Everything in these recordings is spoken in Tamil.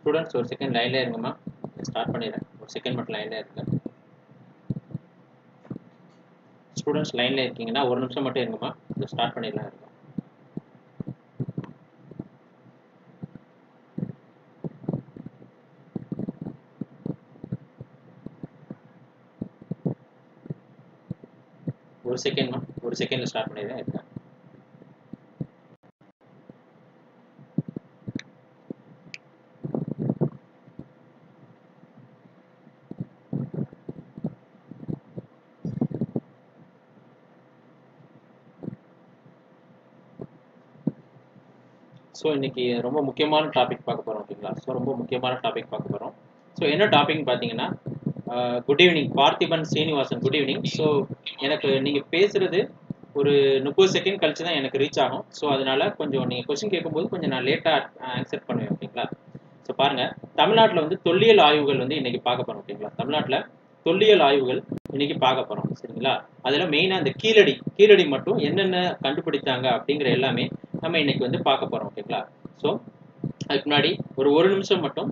ஸ்டூடெண்ட்ஸ் ஒரு செகண்ட் லைன்ல இருங்கம்மா ஸ்டார்ட் பண்ணிடுறேன் ஒரு செகண்ட் மட்டும் லைன்ல இருங்க ஸ்டூடெண்ட்ஸ் லைன்ல இருக்கீங்கன்னா ஒரு நிமிஷம் மட்டும் இருங்கம்மா இதை ஸ்டார்ட் பண்ணிடலாம் இருக்கும் ஒரு செகண்ட்மா ஒரு செகண்ட்ல ஸ்டார்ட் பண்ணிடுறேன் இருக்கேன் ஸோ இன்னைக்கு ரொம்ப முக்கியமான டாபிக் பார்க்க போகிறோம் ஓகேங்களா ஸோ ரொம்ப முக்கியமான டாபிக் பார்க்க போகிறோம் ஸோ என்ன டாபிக் பார்த்தீங்கன்னா good evening Parthiban Srinivasan good evening so எனக்கு நீங்கள் பேசுறது ஒரு முப்பது செகண்ட் கழிச்சு தான் எனக்கு ரீச் ஆகும் ஸோ அதனால கொஞ்சம் நீங்கள் கொஸ்டின் கேட்கும்போது கொஞ்சம் நான் லேட்டாக ஆன்சர் பண்ணுவேன் ஓகேங்களா ஸோ பாருங்க தமிழ்நாட்டில் வந்து தொல்லியல் ஆய்வுகள் வந்து இன்னைக்கு பார்க்க போகிறோம் ஓகேங்களா தமிழ்நாட்டில் தொல்லியல் ஆய்வுகள் இன்னைக்கு பார்க்க போகிறோம் சரிங்களா அதில் மெயினாக இந்த கீழடி கீழடி மட்டும் என்னென்ன கண்டுபிடித்தாங்க அப்படிங்கிற எல்லாமே நம்ம இன்னைக்கு வந்து பார்க்க போகிறோம் ஓகேங்களா ஸோ அதுக்கு முன்னாடி ஒரு ஒரு நிமிஷம் மட்டும்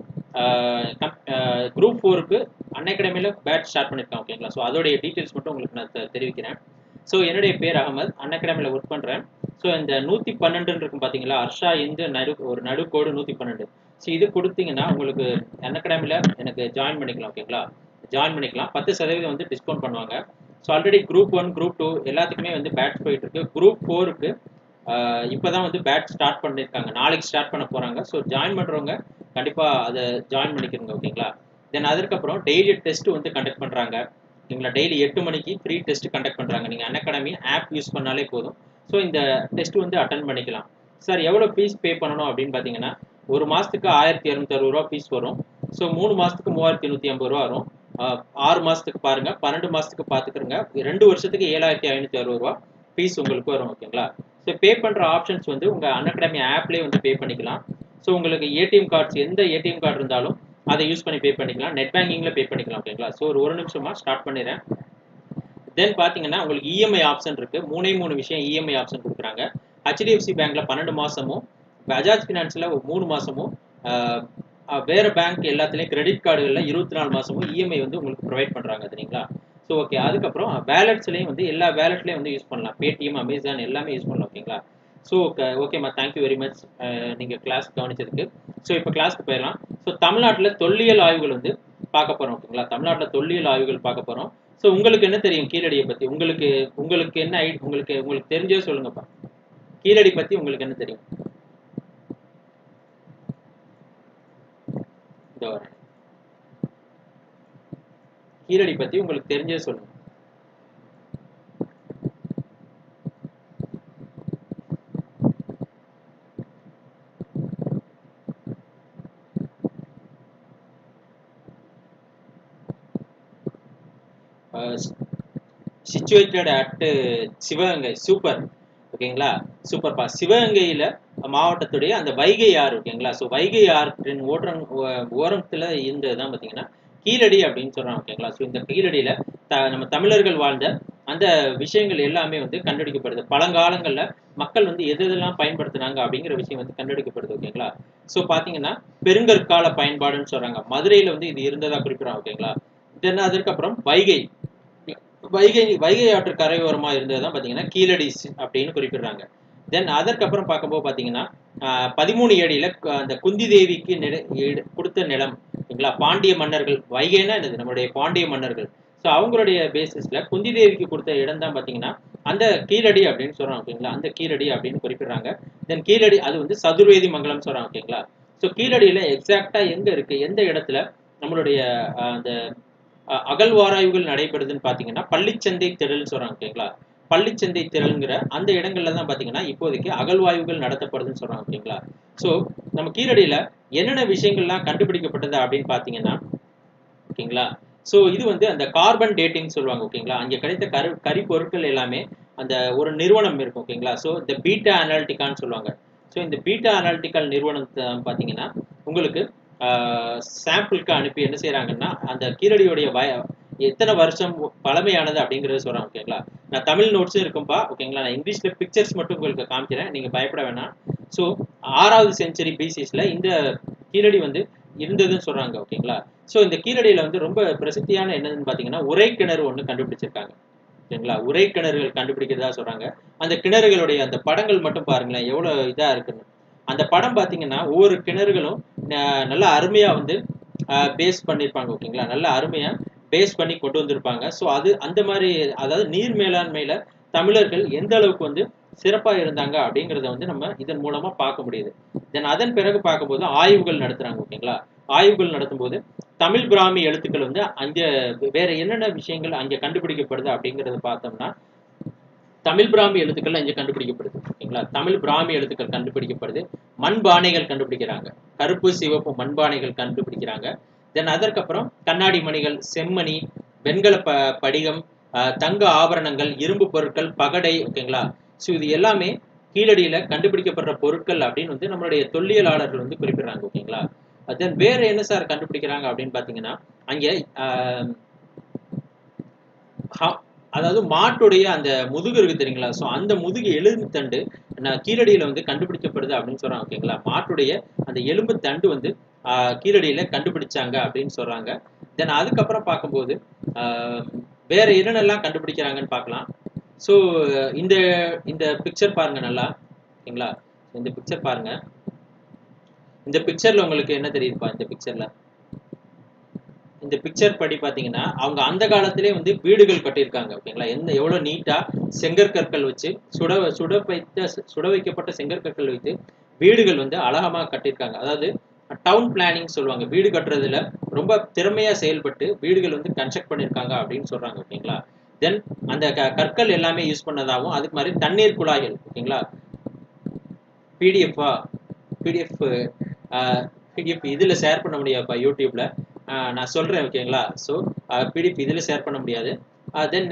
குரூப் ஃபோருக்கு அன்அகாடமியில் பேட்ச் ஸ்டார்ட் பண்ணியிருக்கேன் ஓகேங்களா ஸோ அதோடைய டீட்டெயில்ஸ் மட்டும் உங்களுக்கு நான் தெ- தெரிவிக்கிறேன் ஸோ என்னுடைய பேர் அகமது அன்அகாடமியில் ஒர்க் பண்ணுறேன் ஸோ இந்த நூற்றி பன்னெண்டுன்னு இருக்கும் பார்த்தீங்களா அர்ஷா இந்த நடு ஒரு நடுக்கோடு நூற்றி பன்னெண்டு ஸோ இது கொடுத்தீங்கன்னா உங்களுக்கு அன்அகாடமியில் எனக்கு ஜாயின் பண்ணிக்கலாம் ஓகேங்களா ஜாயின் பண்ணிக்கலாம் பத்து சதவீதம் வந்து டிஸ்கவுண்ட் பண்ணுவாங்க so already group one group two எல்லாத்துக்குமே வந்து பேட்ச் போயிட்டு இருக்கு குரூப் ஃபோருக்கு இப்போதான் வந்து பேட்ச் ஸ்டார்ட் பண்ணியிருக்காங்க நாளைக்கு ஸ்டார்ட் பண்ண போறாங்க ஸோ ஜாயின் பண்றவங்க கண்டிப்பா அதை ஜாயின் பண்ணிக்கிறங்க ஓகேங்களா தென் அதுக்கப்புறம் டெய்லி டெஸ்ட் வந்து கண்டக்ட் பண்றாங்க ஓகேங்களா டெய்லி எட்டு மணிக்கு ஃப்ரீ டெஸ்ட் கண்டக்ட் பண்றாங்க நீங்க அன்அகாடமி ஆப் யூஸ் பண்ணாலே போதும் ஸோ இந்த டெஸ்ட் வந்து அட்டன் பண்ணிக்கலாம் சார் எவ்வளோ ஃபீஸ் பே பண்ணணும் அப்படின்னு பார்த்தீங்கன்னா ஒரு மாசத்துக்கு ஆயிரத்தி இரநூத்தி அறுபது ரூபா ஃபீஸ் வரும் ஸோ மூணு மாசத்துக்கு மூவாயிரத்தி நூற்றி ஐம்பது ரூபா வரும் ஆஹ் ஆறு மாசத்துக்கு பாருங்க பன்னெண்டு மாசத்துக்கு பார்த்துக்கிறங்க ரெண்டு வருஷத்துக்கு ஏழாயிரத்தி ஐநூற்றி அறுபது ரூபா ஃபீஸ் உங்களுக்கு வரும் ஓகேங்களா ஸோ பே பண்ணுற ஆப்ஷன்ஸ் வந்து உங்கள் அன்அகாடமி ஆப்லேயே வந்து பே பண்ணிக்கலாம் ஸோ உங்களுக்கு ஏடிஎம் கார்ட்ஸ் எந்த ஏடிஎம் கார்டு இருந்தாலும் அதை யூஸ் பண்ணி பே பண்ணிக்கலாம் நெட் பேங்கிங்கில் பே பண்ணிக்கலாம் ஓகேங்களா ஸோ ஒரு ஒரு நிமிஷமா ஸ்டார்ட் பண்ணிடுறேன் தென் பார்த்தீங்கன்னா உங்களுக்கு இஎம்ஐ ஆப்ஷன் இருக்கு மூணே மூணு விஷயம் இஎம்ஐ ஆப்ஷன் கொடுக்குறாங்க ஹெச்டிஎஃப்சி பேங்க்ல பன்னெண்டு மாசமும் பஜாஜ் ஃபினான்ஸில் மூணு மாசமும் ஆஹ், ஆஹ், வேற பேங்க் எல்லாத்துலேயும் கிரெடிட் கார்டுகளில் இருபத்தி நாலு மாசமும் இஎம்ஐ வந்து உங்களுக்கு ப்ரொவைட் பண்ணுறாங்க சரிங்களா ஸோ ஓகே அதுக்கப்புறம் வேலட்ஸ்லையும் வந்து எல்லா வேலட்லையும் வந்து யூஸ் பண்ணலாம் பேடிஎம் அமேசான் எல்லாமே யூஸ் பண்ணலாம் ஓகேங்களா ஸோ ஓகேம்மா தேங்க்யூ வெரி மச் நீங்கள் கிளாஸ் கவனிச்சதுக்கு ஸோ இப்போ கிளாஸ்க்கு போயிடலாம் ஸோ தமிழ்நாட்டில் தொல்லியல் ஆய்வுகள் வந்து பார்க்க போகிறோம் ஓகேங்களா தமிழ்நாட்டில் தொல்லியல் ஆய்வுகள் பார்க்க போகிறோம் ஸோ உங்களுக்கு என்ன தெரியும் கீழடியை பற்றி உங்களுக்கு உங்களுக்கு என்ன ஐ உங்களுக்கு உங்களுக்கு தெரிஞ்சே சொல்லுங்கப்பா கீழடி பற்றி உங்களுக்கு என்ன தெரியும் இதோ வரேன் கீழடி பற்றி உங்களுக்கு தெரிஞ்சே சொல்லுங்க சிச்சுவேட்டட் அட் சிவகங்கை சூப்பர் ஓகேங்களா சூப்பர்ப்பா சிவகங்கையில மாவட்டத்துடைய அந்த வைகை ஆறு ஓகேங்களா ஸோ வைகை ஆற்றின் ஓரம் ஓரத்துல இருந்தது தான் பார்த்தீங்கன்னா கீழடி அப்படின்னு சொல்றாங்க ஓகேங்களா ஸோ இந்த கீழடியில த நம்ம தமிழர்கள் வாழ்ந்த அந்த விஷயங்கள் எல்லாமே வந்து கண்டுபிடிக்கப்படுது பழங்காலங்கள்ல மக்கள் வந்து எது எதெல்லாம் பயன்படுத்துனாங்க அப்படிங்கிற விஷயம் வந்து கண்டுபிடிக்கப்படுது ஓகேங்களா ஸோ பாத்தீங்கன்னா பெருங்கற்கால பயன்பாடுன்னு சொல்றாங்க மதுரையில வந்து இது இருந்ததா குறிப்பிடுறாங்க ஓகேங்களா தென் அதற்கப்புறம் வைகை வைகை வைகை ஆற்று கரையோரமா இருந்தது தான் பார்த்தீங்கன்னா கீழடி சி- அப்படின்னு குறிப்பிடுறாங்க தென் அதற்கப்புறம் பார்க்கும்போது பார்த்தீங்கன்னா ஆஹ், பதிமூணு ஏடியில க- அந்த குந்தி தேவிக்கு நில- இட- கொடுத்த நிலம் ஓகேங்களா பாண்டிய மன்னர்கள் வைகைன்னா என்னது நம்மளுடைய பாண்டிய மன்னர்கள் ஸோ அவங்களுடைய பேசிஸ்ல குந்தி தேவிக்கு கொடுத்த இடம் தான் பார்த்தீங்கன்னா அந்த கீழடி அப்படின்னு சொல்றாங்க ஓகேங்களா அந்த கீழடி அப்படின்னு குறிப்பிடுறாங்க தென் கீழடி அது வந்து சதுர்வேதி மங்கலம் சொல்றாங்க ஓகேங்களா ஸோ கீழடியில எக்ஸாக்டா எங்க இருக்கு எந்த இடத்துல நம்மளுடைய ஆஹ், அந்த அஹ் அகழ்வாராய்வுகள் நடைபெறுதுன்னு பார்த்தீங்கன்னா பள்ளிச்சந்தை திரள்னு சொல்றாங்க ஓகேங்களா பள்ளிச்சந்தை திரள்ங்கிற அந்த இடங்கள்ல தான் பார்த்தீங்கன்னா இப்போதைக்கு அகழ்வாய்வுகள் நடத்தப்படுதுன்னு சொல்றாங்க ஓகேங்களா ஸோ நம்ம கீழடியில என்னென்ன விஷயங்கள்லாம் கண்டுபிடிக்கப்பட்டது அப்படின்னு பார்த்தீங்கன்னா ஓகேங்களா ஸோ இது வந்து அந்த கார்பன் டேட்டிங் சொல்லுவாங்க ஓகேங்களா அங்கே கிடைத்த கரு கரி பொருட்கள் எல்லாமே அந்த ஒரு நிறுவனம் இருக்கும் ஓகேங்களா ஸோ இந்த பீட்டா அனாலிட்டிகான்னு சொல்லுவாங்க ஸோ இந்த பீட்டா அனாலிட்டிக்கல் நிறுவனம் த- பார்த்தீங்கன்னா உங்களுக்கு சாம்பிளுக்கு அனுப்பி என்ன செய்றாங்கன்னா அந்த கீழடியுடைய வய எத்தனை வருஷம் பழமையானது அப்படிங்கறத சொல்றாங்க ஓகேங்களா நான் தமிழ் நோட்ஸும் இருக்கும்பா ஓகேங்களா நான் இங்கிலீஷ்ல பிக்சர்ஸ் மட்டும் உங்களுக்கு காமிக்கிறேன் நீங்க பயப்பட வேணாம் ஸோ ஆறாவது செஞ்சுரி பிசிஸ்ல இந்த கீழடி வந்து இருந்ததுன்னு சொல்றாங்க ஓகேங்களா ஸோ இந்த கீழடியில வந்து ரொம்ப பிரசித்தியான என்னதுன்னு பாத்தீங்கன்னா உரை கிணறு ஒன்று கண்டுபிடிச்சிருக்காங்க ஓகேங்களா உரை கிணறுகள் கண்டுபிடிக்கிறதா சொல்றாங்க அந்த கிணறுகளுடைய அந்த படங்கள் மட்டும் பாருங்களேன் எவ்வளவு இதா இருக்குன்னு அந்த படம் பாத்தீங்கன்னா ஒவ்வொரு கிணறுகளும் ந- நல்லா அருமையா வந்து பேஸ் பண்ணியிருப்பாங்க ஓகேங்களா நல்லா அருமையா பேஸ் பண்ணி கொண்டு வந்திருப்பாங்க ஸோ அது அந்த மாதிரி அதாவது நீர் மேலாண்மையில தமிழர்கள் எந்த அளவுக்கு வந்து சிறப்பா இருந்தாங்க அப்படிங்கறத வந்து நம்ம இதன் மூலமா பார்க்க முடியுது தென் அதன் பிறகு பார்க்கும்போது ஆய்வுகள் நடத்துறாங்க ஓகேங்களா ஆய்வுகள் நடத்தும்போது தமிழ் பிராமி எழுத்துக்கள் வந்து அங்க வேற என்னென்ன விஷயங்கள் அங்க கண்டுபிடிக்கப்படுது அப்படிங்கறத பார்த்தோம்னா தமிழ் பிராமி எழுத்துக்கள் இங்க கண்டுபிடிக்கப்படுது ஓகேங்களா தமிழ் பிராமி எழுத்துக்கள் கண்டுபிடிக்கப்படுது மண்பானைகள் கண்டுபிடிக்கிறாங்க கருப்பு சிவப்பு மண்பானைகள் கண்டுபிடிக்கிறாங்க தென் அதற்கப்புறம் கண்ணாடி மணிகள் செம்மணி வெண்கல ப படிகம் ஆஹ் தங்க ஆபரணங்கள் இரும்பு பொருட்கள் பகடை ஓகேங்களா ஸோ இது எல்லாமே கீழடியில கண்டுபிடிக்கப்படுற பொருட்கள் அப்படின்னு வந்து நம்மளுடைய தொல்லியலாளர்கள் வந்து குறிப்பிடுறாங்க ஓகேங்களா தென் வேற என்ன சார் கண்டுபிடிக்கிறாங்க அப்படின்னு பாத்தீங்கன்னா அங்கே ஆஹ் ஹ- அதாவது மாட்டுடைய அந்த முதுகு இருக்கு தெரியுங்களா ஸோ அந்த முதுகு எலும்பு தண்டு நான் கீழடியில வந்து கண்டுபிடிக்கப்படுது அப்படின்னு சொல்றாங்க ஓகேங்களா மாட்டுடைய அந்த எலும்பு தண்டு வந்து ஆஹ், கீழடியில கண்டுபிடிச்சாங்க அப்படின்னு சொல்றாங்க தென் அதுக்கப்புறம் பார்க்கும்போது ஆஹ், வேற என்னென்னலாம் கண்டுபிடிக்கிறாங்கன்னு பார்க்கலாம் ஸோ இந்த இந்த பிக்சர் பாருங்க நல்லா ஓகேங்களா இந்த பிக்சர் பாருங்க இந்த பிக்சர்ல உங்களுக்கு என்ன தெரியுதுப்பா இந்த பிக்சர்ல இந்த பிக்சர் படி பாத்தீங்கன்னா அவங்க அந்த காலத்திலே வந்து வீடுகள் கட்டியிருக்காங்க ஓகேங்களா எந்த எவ்வளவு நீட்டா செங்கற்கற்கள் வச்சு சுட சுட வைத்த சுட வைக்கப்பட்ட செங்கற்கற்கள் வைத்து வீடுகள் வந்து அழகமா கட்டியிருக்காங்க அதாவது டவுன் பிளானிங் சொல்லுவாங்க வீடு கட்டுறதுல ரொம்ப திறமையா செயல்பட்டு வீடுகள் வந்து கன்ஸ்ட்ரக்ட் பண்ணியிருக்காங்க அப்படின்னு சொல்றாங்க ஓகேங்களா தென் அந்த க- கற்கள் எல்லாமே யூஸ் பண்ணதாகவும் அதுக்கு மாதிரி தண்ணீர் குழாய்கள் ஓகேங்களா பிடிஎஃபா பிடிஎஃப் பிடிஎஃப் இதுல ஷேர் பண்ண முடியாதுப்பா யூடியூப்ல ஆஹ் நான் சொல்றேன் ஓகேங்களா ஸோ பிடிஎஃப் இதுல ஷேர் பண்ண முடியாது தென்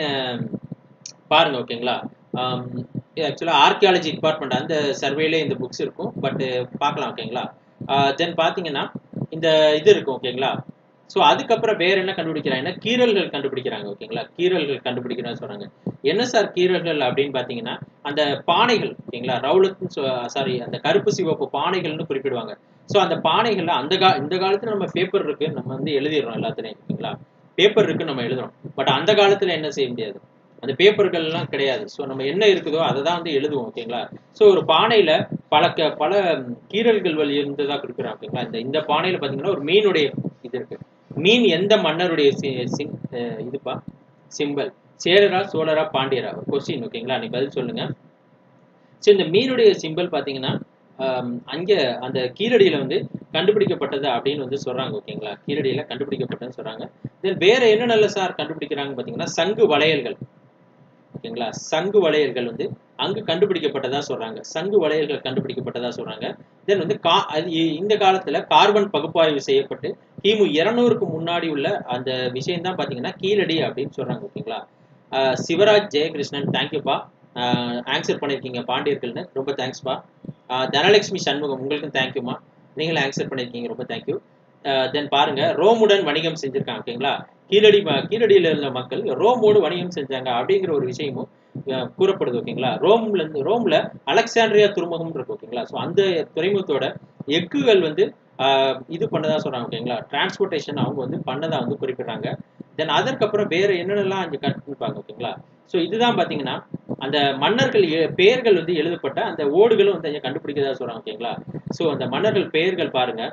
பாருங்க ஓகேங்களா ஆக்சுவலாக ஆர்கியாலஜி டிபார்ட்மெண்ட் அந்த சர்வேலே இந்த புக்ஸ் இருக்கும் பட் பார்க்கலாம் ஓகேங்களா தென் பார்த்தீங்கன்னா இந்த இது இருக்கும் ஓகேங்களா ஸோ அதுக்கப்புறம் வேற என்ன கண்டுபிடிக்கிறாங்கன்னா கீரல்கள் கண்டுபிடிக்கிறாங்க ஓகேங்களா கீரல்கள் கண்டுபிடிக்கிறான்னு சொல்றாங்க என்ன சார் கீரல்கள் அப்படின்னு பார்த்தீங்கன்னா அந்த பானைகள் ஓகேங்களா ரவுலத்னு சாரி அந்த கருப்பு சிவப்பு பானைகள்னு குறிப்பிடுவாங்க ஸோ அந்த பானைகள்ல அந்த கா இந்த காலத்துல நம்ம பேப்பர் இருக்கு நம்ம வந்து எழுதிடுறோம் எல்லாத்துலையும் ஓகேங்களா பேப்பர் இருக்கு நம்ம எழுதுறோம் பட் அந்த காலத்துல என்ன செய்ய முடியாது அந்த பேப்பர்கள் எல்லாம் கிடையாது ஸோ நம்ம என்ன இருக்குதோ அதை தான் வந்து எழுதுவோம் ஓகேங்களா ஸோ ஒரு பானையில பல க பல கீரல்கள் வழி இருந்ததா குறிப்பிடுறாங்க ஓகேங்களா இந்த இந்த பானையில பாத்தீங்கன்னா ஒரு மீனுடைய இது இருக்கு மீன் எந்த மன்னருடைய சி- சி- அஹ் இதுப்பா சிம்பல் சேரரா சோழரா பாண்டியரா ஒரு கொஸ்டின் ஓகேங்களா நீ பதில் சொல்லுங்க ஸோ இந்த மீனுடைய சிம்பல் பாத்தீங்கன்னா ஆம், அங்க அந்த கீழடியில வந்து கண்டுபிடிக்கப்பட்டது அப்படின்னு வந்து சொல்றாங்க ஓகேங்களா கீழடியில கண்டுபிடிக்கப்பட்டதுன்னு சொல்றாங்க தென் வேற என்ன நல்ல சார் கண்டுபிடிக்கிறாங்க பாத்தீங்கன்னா சங்கு வளையல்கள் ஓகேங்களா சங்கு வளையல்கள் வந்து அங்கு கண்டுபிடிக்கப்பட்டதா சொல்றாங்க சங்கு வளையல்கள் கண்டுபிடிக்கப்பட்டதா சொல்றாங்க தென் வந்து கா அது இ- இந்த காலத்துல கார்பன் பகுப்பாய்வு செய்யப்பட்டு கிமு இருநூறுக்கு முன்னாடி உள்ள அந்த விஷயம் தான் பாத்தீங்கன்னா கீழடி அப்படின்னு சொல்றாங்க ஓகேங்களா ஆஹ் சிவராஜ் ஜெயகிருஷ்ணன் தேங்க்யூப்பா ஆன்சர் பண்ணியிருக்கீங்க பாண்டியர்கள்னு ரொம்ப தேங்க்ஸ்ப்பா தனலட்சுமி சண்முகம் உங்களுக்கும் தேங்க்யூமா நீங்களும் ஆன்சர் பண்ணியிருக்கீங்க ரொம்ப தேங்க்யூ தென் பாருங்க ரோமுடன் வணிகம் செஞ்சிருக்காங்க ஓகேங்களா கீழடி ம- கீழடியில இருந்த மக்கள் ரோமோடு வணிகம் செஞ்சாங்க அப்படிங்கிற ஒரு விஷயமும் அஹ், கூறப்படுது ஓகேங்களா ரோம்ல இருந்து ரோம்ல அலெக்சாண்ட்ரியா துறைமுகம் இருக்கு ஓகேங்களா ஸோ அந்த துறைமுகத்தோட எக்குகள் வந்து ஆஹ், இது பண்ணதா சொல்றாங்க ஓகேங்களா டிரான்ஸ்போர்ட்டேஷன் அவங்க வந்து பண்ணதா வந்து குறிப்பிடுறாங்க தென் அதற்கப்புறம் வேற என்னென்னலாம் அங்கே கற்றுப்பாங்க ஓகேங்களா ஸோ இதுதான் பாத்தீங்கன்னா அந்த மன்னர்கள் எ- பெயர்கள் வந்து எழுதப்பட்ட அந்த ஓடுகளும் வந்து அங்க கண்டுபிடிக்கிறதா சொல்றாங்க ஓகேங்களா ஸோ அந்த மன்னர்கள் பெயர்கள் பாருங்க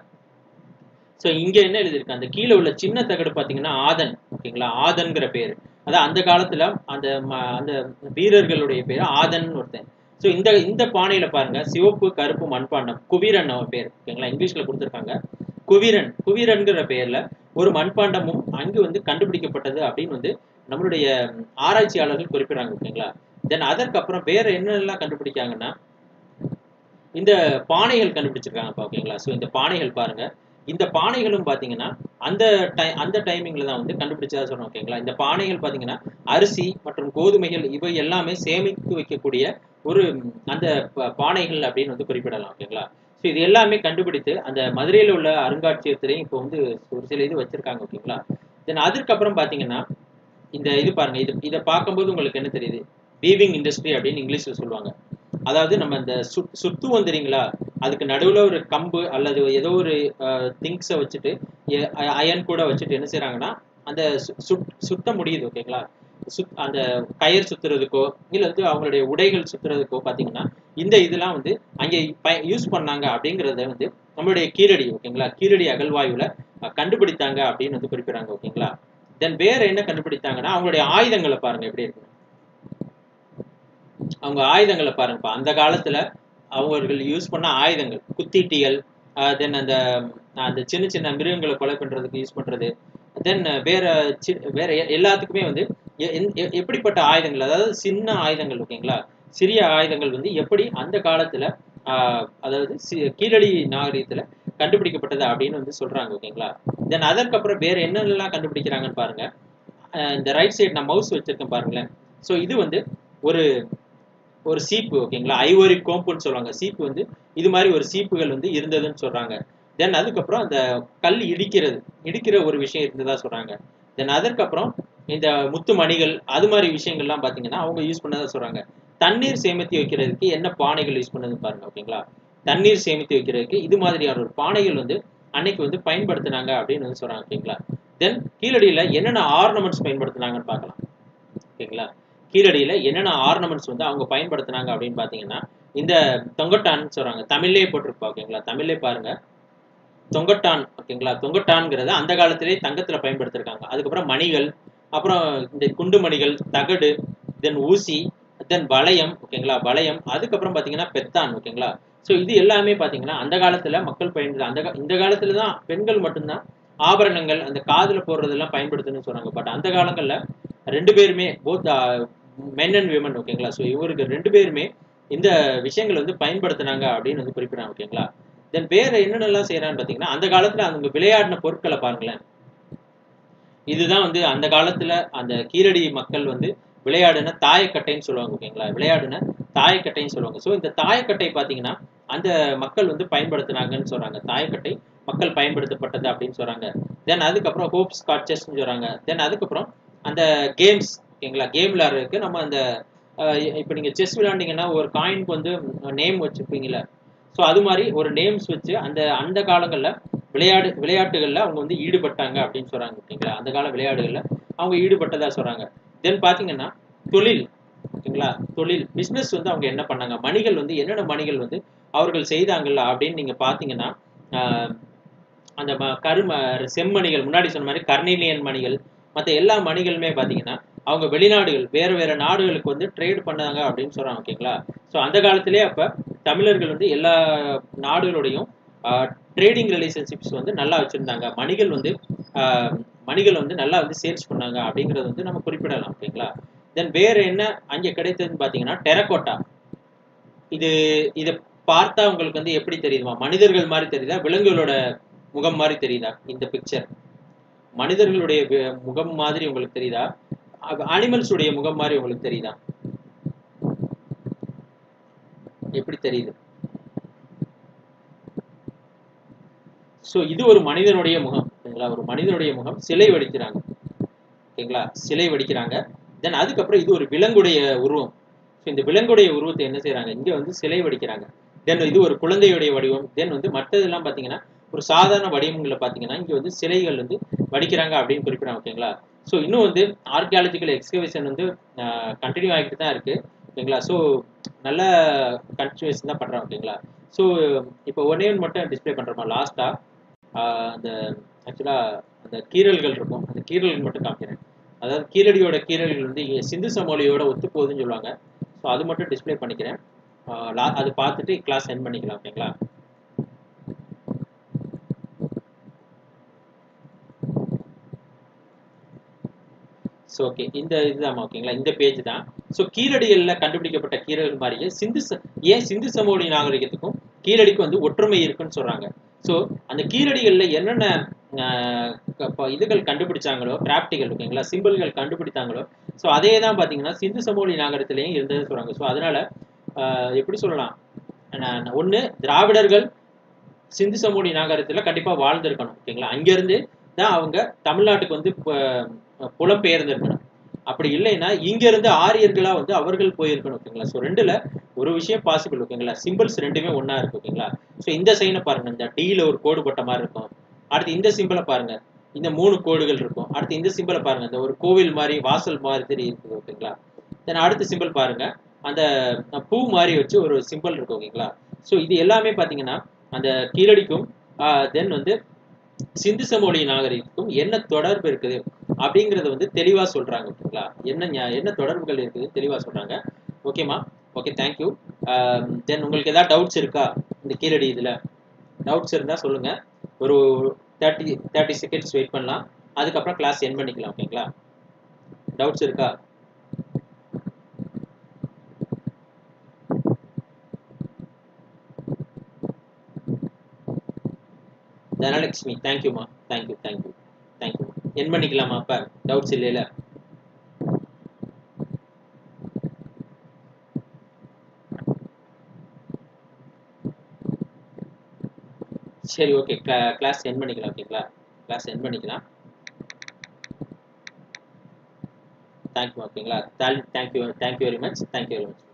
ஸோ இங்க என்ன எழுதியிருக்கு அந்த கீழே உள்ள சின்ன தகடு பாத்தீங்கன்னா ஆதன் ஓகேங்களா ஆதன்கிற பேர் அதான் அந்த காலத்துல அந்த ம- அந்த வீரர்களுடைய பேர் ஆதன் ஒருத்தன் ஸோ இந்த இந்த பானையில பாருங்க சிவப்பு கருப்பு மண்பாண்டம் குவீரன் அவன் பேர் ஓகேங்களா இங்கிலீஷ்ல கொடுத்துருக்காங்க குவீரன் குவீரன்கிற பெயர்ல ஒரு மண்பாண்டமும் அங்கு வந்து கண்டுபிடிக்கப்பட்டது அப்படின்னு வந்து நம்மளுடைய ஆராய்ச்சியாளர்கள் குறிப்பிடுறாங்க ஓகேங்களா தென் அதற்கப்புறம் வேற என்னெல்லாம் கண்டுபிடிக்காங்கன்னா இந்த பானைகள் கண்டுபிடிச்சிருக்காங்கப்பா ஓகேங்களா ஸோ இந்த பானைகள் பாருங்க இந்த பானைகளும் பாத்தீங்கன்னா அந்த டை அந்த டைமிங்ல தான் வந்து கண்டுபிடிச்சதா சொல்றோம் ஓகேங்களா இந்த பானைகள் பாத்தீங்கன்னா அரிசி மற்றும் கோதுமைகள் இவை எல்லாமே சேமித்து வைக்கக்கூடிய ஒரு ம், அந்த ப- பானைகள் அப்படின்னு வந்து குறிப்பிடலாம் ஓகேங்களா ஸோ இது எல்லாமே கண்டுபிடித்து அந்த மதுரையில் உள்ள அருங்காட்சியகத்திலையும் இப்போ வந்து ஒரு சில இது வச்சிருக்காங்க ஓகேங்களா தென் அதுக்கப்புறம் பாத்தீங்கன்னா இந்த இது பாருங்க இது இதை பார்க்கும்போது உங்களுக்கு என்ன தெரியுது வீவிங் இண்டஸ்ட்ரி அப்படின்னு இங்கிலீஷ்ல சொல்லுவாங்க அதாவது நம்ம இந்த சுத் சுத்துவோம் தெரியுங்களா அதுக்கு நடுவில் ஒரு கம்பு அல்லது ஏதோ ஒரு திங்ஸை வச்சுட்டு அயன் கூட வச்சுட்டு என்ன செய்கிறாங்கன்னா அந்த சுட் சுத்த முடியுது ஓகேங்களா சுத் அந்த கயிறு சுத்துறதுக்கோ இல்லை வந்து அவங்களுடைய உடைகள் சுத்துறதுக்கோ பார்த்தீங்கன்னா இந்த இதெல்லாம் வந்து அங்கே யூஸ் பண்ணாங்க அப்படிங்கிறத வந்து நம்மளுடைய கீழடி ஓகேங்களா கீழடி அகழ்வாயுவில் கண்டுபிடித்தாங்க அப்படின்னு வந்து குறிப்பிடுறாங்க ஓகேங்களா தென் வேற என்ன கண்டுபிடித்தாங்கன்னா அவங்களுடைய ஆயுதங்களை பாருங்க எப்படி இருக்கு அவங்க ஆயுதங்களை பாருங்கப்பா அந்த காலத்துல அவர்கள் யூஸ் பண்ண ஆயுதங்கள் குத்திட்டிகள் தென் அந்த அந்த சின்ன சின்ன மிருகங்களை கொலை பண்றதுக்கு யூஸ் பண்றது தென் வேற வேற எல்லாத்துக்குமே வந்து எப்படிப்பட்ட ஆயுதங்கள் அதாவது சின்ன ஆயுதங்கள் ஓகேங்களா சிறிய ஆயுதங்கள் வந்து எப்படி அந்த காலத்துல அதாவது கீழடி நாகரிகத்துல கண்டுபிடிக்கப்பட்டது அப்படின்னு வந்து சொல்றாங்க ஓகேங்களா தென் அதற்கப்புறம் வேற என்னென்னலாம் கண்டுபிடிக்கிறாங்கன்னு பாருங்க இந்த ரைட் சைடு நான் மவுஸ் வச்சிருக்கேன் பாருங்களேன் ஸோ இது வந்து ஒரு ஒரு சீப்பு ஓகேங்களா ஐவரி கோம்புன்னு சொல்லுவாங்க சீப்பு வந்து இது மாதிரி ஒரு சீப்புகள் வந்து இருந்ததுன்னு சொல்றாங்க தென் அதுக்கப்புறம் அந்த கல் இடிக்கிறது இடிக்கிற ஒரு விஷயம் இருந்ததா சொல்றாங்க தென் அதற்கப்புறம் இந்த முத்து மணிகள் அது மாதிரி விஷயங்கள்லாம் பார்த்தீங்கன்னா அவங்க யூஸ் பண்ணதா சொல்றாங்க தண்ணீர் சேமித்து வைக்கிறதுக்கு என்ன பானைகள் யூஸ் பண்ணதுன்னு பாருங்க ஓகேங்களா தண்ணீர் சேமித்து வைக்கிறதுக்கு இது மாதிரியான ஒரு பானைகள் வந்து அன்னைக்கு வந்து பயன்படுத்தினாங்க அப்படின்னு வந்து சொல்றாங்க ஓகேங்களா தென் கீழடியில என்னென்ன ஆர்னமெண்ட்ஸ் பயன்படுத்தினாங்கன்னு பார்க்கலாம் ஓகேங்களா கீழடியில என்னென்ன ஆர்னமெண்ட்ஸ் வந்து அவங்க பயன்படுத்தினாங்க அப்படின்னு பாத்தீங்கன்னா இந்த தொங்கட்டான்னு சொல்றாங்க தமிழ்லேயே போட்டிருப்பா ஓகேங்களா தமிழ்லேயே பாருங்க தொங்கட்டான் ஓகேங்களா தொங்கட்டான்ங்கிறத அந்த காலத்திலேயே தங்கத்துல பயன்படுத்திருக்காங்க அதுக்கப்புறம் மணிகள் அப்புறம் இந்த குண்டு மணிகள் தகடு தென் ஊசி தென் வளையம் ஓகேங்களா வளையம் அதுக்கப்புறம் பாத்தீங்கன்னா பெத்தான் ஓகேங்களா ஸோ இது எல்லாமே பாத்தீங்கன்னா அந்த காலத்துல மக்கள் பயன்படுத்த அந்த இந்த காலத்துல தான் பெண்கள் மட்டும்தான் ஆபரணங்கள் அந்த காதுல போடுறதெல்லாம் பயன்படுத்துன்னு சொல்றாங்க பட் அந்த காலங்கள்ல ரெண்டு பேருமே போத் மென் அண்ட் விமன் ஓகேங்களா ஸோ இவருக்கு ரெண்டு பேருமே இந்த விஷயங்கள் வந்து பயன்படுத்தினாங்க அப்படின்னு வந்து குறிப்பிடாங்க ஓகேங்களா தென் வேற என்னென்னலாம் செய்யறான்னு பாத்தீங்கன்னா அந்த காலத்துல அவங்க விளையாடின பொருட்களை பாருங்களேன் இதுதான் வந்து அந்த காலத்துல அந்த கீரடி மக்கள் வந்து விளையாடுன தாயக்கட்டைன்னு சொல்லுவாங்க ஓகேங்களா விளையாடுன தாயக்கட்டைன்னு சொல்லுவாங்க ஸோ இந்த தாயக்கட்டை பார்த்தீங்கன்னா அந்த மக்கள் வந்து பயன்படுத்தினாங்கன்னு சொல்றாங்க தாயக்கட்டை மக்கள் பயன்படுத்தப்பட்டது அப்படின்னு சொல்றாங்க தென் அதுக்கப்புறம் ஹோப் ஸ்காட்சஸ்ன்னு சொல்றாங்க தென் அதுக்கப்புறம் அந்த கேம்ஸ் ஓகேங்களா கேம் விளையாடுறதுக்கு நம்ம அந்த இப்போ நீங்கள் செஸ் விளையாண்டிங்கன்னா ஒரு காயினுக்கு வந்து நேம் வச்சுருப்பீங்களா ஸோ அது மாதிரி ஒரு நேம்ஸ் வச்சு அந்த அந்த காலங்களில் விளையாடு விளையாட்டுகளில் அவங்க வந்து ஈடுபட்டாங்க அப்படின்னு சொல்கிறாங்க ஓகேங்களா அந்த கால விளையாடுகளில் அவங்க ஈடுபட்டதா சொல்கிறாங்க தென் பார்த்தீங்கன்னா தொழில் ஓகேங்களா தொழில் பிஸ்னஸ் வந்து அவங்க என்ன பண்ணாங்க மணிகள் வந்து என்னென்ன மணிகள் வந்து அவர்கள் செய்தாங்கல்ல அப்படின்னு நீங்கள் பார்த்தீங்கன்னா அந்த கரும செம்மணிகள் முன்னாடி சொன்ன மாதிரி கர்னிலியன் மணிகள் மற்ற எல்லா மணிகளுமே பார்த்தீங்கன்னா அவங்க வெளிநாடுகள் வேறு வேறு நாடுகளுக்கு வந்து ட்ரேட் பண்ணாங்க அப்படின்னு சொல்கிறாங்க ஓகேங்களா ஸோ அந்த காலத்திலே அப்போ தமிழர்கள் வந்து எல்லா நாடுகளோடையும் ட்ரேடிங் ரிலேஷன்ஷிப்ஸ் வந்து நல்லா வச்சுருந்தாங்க மணிகள் வந்து மணிகள் வந்து நல்லா வந்து சேல்ஸ் பண்ணாங்க அப்படிங்கிறது வந்து நம்ம குறிப்பிடலாம் ஓகேங்களா தென் வேற என்ன அங்கே கிடைத்ததுன்னு பார்த்தீங்கன்னா டெரக்கோட்டா இது இதை பார்த்தா உங்களுக்கு வந்து எப்படி தெரியுதுமா மனிதர்கள் மாதிரி தெரியுதா விலங்குகளோட முகம் மாதிரி தெரியுதா இந்த பிக்சர் மனிதர்களுடைய முகம் மாதிரி உங்களுக்கு தெரியுதா அனிமல்ஸுடைய முகம் மாதிரி உங்களுக்கு தெரியுதா எப்படி தெரியுது ஸோ இது ஒரு மனிதனுடைய முகம் ஓகேங்களா ஒரு மனிதனுடைய முகம் சிலை வடிக்கிறாங்க ஓகேங்களா சிலை வடிக்கிறாங்க தென் அதுக்கப்புறம் இது ஒரு விலங்குடைய உருவம் ஸோ இந்த விலங்குடைய உருவத்தை என்ன செய்யறாங்க இங்கே வந்து சிலை வடிக்கிறாங்க தென் இது ஒரு குழந்தையுடைய வடிவம் தென் வந்து மற்றதெல்லாம் பார்த்தீங்கன்னா ஒரு சாதாரண வடிவங்களை பார்த்தீங்கன்னா இங்கே வந்து சிலைகள் வந்து வடிக்கிறாங்க அப்படின்னு குறிப்பிடாங்க ஓகேங்களா ஸோ இன்னும் வந்து ஆர்கியாலஜிக்கல் எக்ஸ்கவேஷன் வந்து கண்டினியூ ஆகிட்டு தான் இருக்கு ஓகேங்களா ஸோ நல்ல கன்டினியூஷன் தான் பண்ணுறாங்க ஓகேங்களா ஸோ இப்போ ஒன்னே ஒன்று மட்டும் டிஸ்பிளே பண்ணுறோமா லாஸ்ட்டாக அந்த ஆக்சுவலாக அந்த கீரல்கள் இருக்கும் அந்த கீரல்கள் மட்டும் காமிக்கிறேன் அதாவது கீரடியோட கீரல்கள் வந்து சிந்து சமோலியோட ஒத்து போகுதுன்னு சொல்லுவாங்க ஸோ அது மட்டும் டிஸ்பிளே பண்ணிக்கிறேன் அது பார்த்துட்டு கிளாஸ் சென்ட் பண்ணிக்கலாம் ஓகேங்களா ஸோ ஓகே இந்த இதுதான் ஓகேங்களா இந்த பேஜ் தான் ஸோ கீழடிகளில் கண்டுபிடிக்கப்பட்ட கீரல்கள் மாதிரியே சிந்து ஏன் சிந்து சமோலி நாகரிகத்துக்கும் கீழடிக்கும் வந்து ஒற்றுமை இருக்குன்னு சொல்றாங்க ஸோ அந்த கீழடிகளில் என்னென்ன இதுகள் கண்டுபிடிச்சாங்களோ கிராப்டிகள் ஓகேங்களா சிம்பிள்கள் கண்டுபிடித்தாங்களோ ஸோ அதே தான் பார்த்தீங்கன்னா சிந்து சமோலி நாகரத்திலையும் இருந்தது சொல்றாங்க ஸோ அதனால எப்படி சொல்லலாம் ஒன்று திராவிடர்கள் சிந்து சமோலி நாகரத்தில் கண்டிப்பாக வாழ்ந்திருக்கணும் ஓகேங்களா அங்கேருந்து தான் அவங்க தமிழ்நாட்டுக்கு வந்து புலம்பெயர்ந்திருக்கணும் அப்படி இல்லைன்னா இங்க இருந்து ஆரியர்களா வந்து அவர்கள் போயிருக்கணும் ஓகேங்களா ஸோ ரெண்டுல ஒரு விஷயம் பாசிபிள் ஓகேங்களா சிம்பிள்ஸ் ரெண்டுமே ஒன்றா இருக்கு ஓகேங்களா ஸோ இந்த சைனை பாருங்க இந்த டீல ஒரு கோடு போட்ட மாதிரி இருக்கும் அடுத்து இந்த சிம்பிளை பாருங்க இந்த மூணு கோடுகள் இருக்கும் அடுத்து இந்த சிம்பிளை பாருங்க இந்த ஒரு கோவில் மாதிரி வாசல் மாதிரி தெரிய இருக்குது ஓகேங்களா தென் அடுத்த சிம்பிள் பாருங்க அந்த பூ மாதிரி வச்சு ஒரு சிம்பிள் இருக்கு ஓகேங்களா ஸோ இது எல்லாமே பார்த்தீங்கன்னா அந்த கீழடிக்கும் தென் வந்து சிந்து சமோலி நாகரிகத்துக்கும் என்ன தொடர்பு இருக்குது அப்படிங்கறத வந்து தெளிவா சொல்றாங்க ஓகேங்களா என்ன ஞா- என்ன தொடர்புகள் இருக்குது தெளிவா சொல்றாங்க ஓகேமா ஓகே தேங்க்யூ தென் உங்களுக்கு ஏதாவது டவுட்ஸ் இருக்கா இந்த கீழடி இதுல டவுட்ஸ் இருந்தா சொல்லுங்க ஒரு தேர்ட்டி தேர்ட்டி செகண்ட்ஸ் வெயிட் பண்ணலாம் அதுக்கப்புறம் கிளாஸ் என் பண்ணிக்கலாம் ஓகேங்களா டவுட்ஸ் இருக்கா தனலட்சுமி தேங்க்யூமா தேங்க்யூ தேங்க்யூ தேங்க்யூ என் பண்ணிக்கலாமா அப்ப டவுட்ஸ் இல்லைல சரி ஓகே கிளாஸ் என் பண்ணிக்கலாம் ஓகேங்களா கிளாஸ் என் பண்ணிக்கலாம் தேங்க்யூ ஓகேங்களா thank you thank you very much thank you very much